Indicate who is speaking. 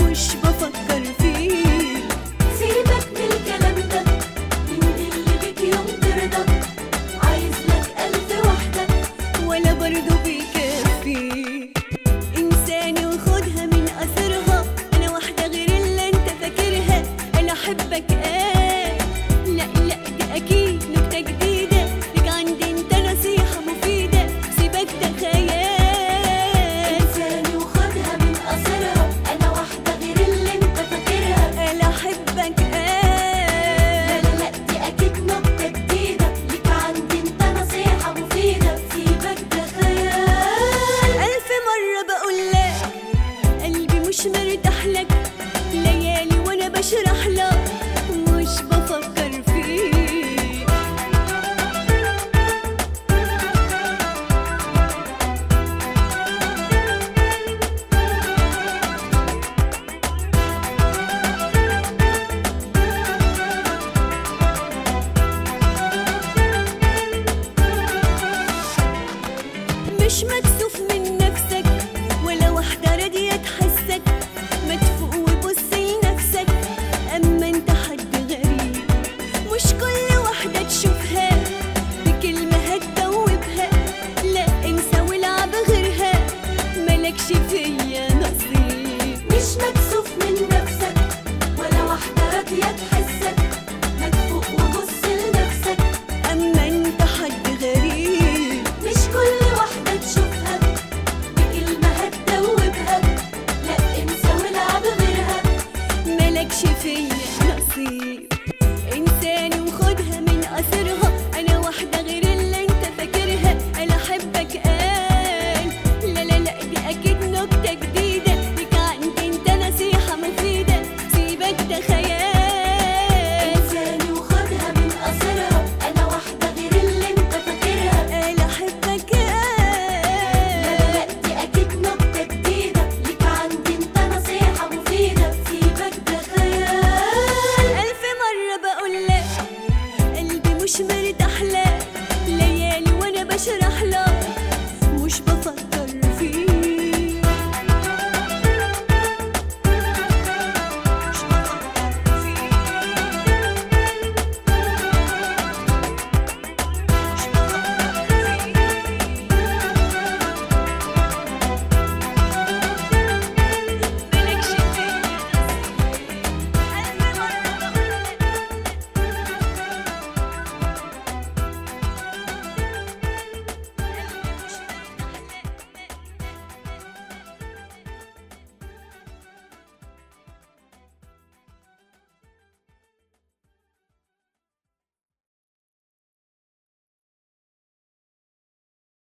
Speaker 1: مش بفكر فيه
Speaker 2: سيبك من الكلام ده مين اللي بيك يوم ترضى عايز لك ألف واحدة
Speaker 1: ولا برضو بيكفي انساني وخدها من اثرها انا واحده غير اللي انت فاكرها انا احبك اه لا لا دي اكيد نكته جديده ليك عندي انت نصيحه مفيده سيبك ده خيال
Speaker 2: إنساني وخدها من قصرها أنا واحدة غير اللي أنت فاكرها
Speaker 1: انا احبك
Speaker 2: لا
Speaker 1: اه
Speaker 2: لا لا دي أكيد نكتة جديدة ليك عندي أنت نصيحة مفيدة سيبك ده خيال
Speaker 1: ألف مرة بقول لك قلبي مش مرتاح لك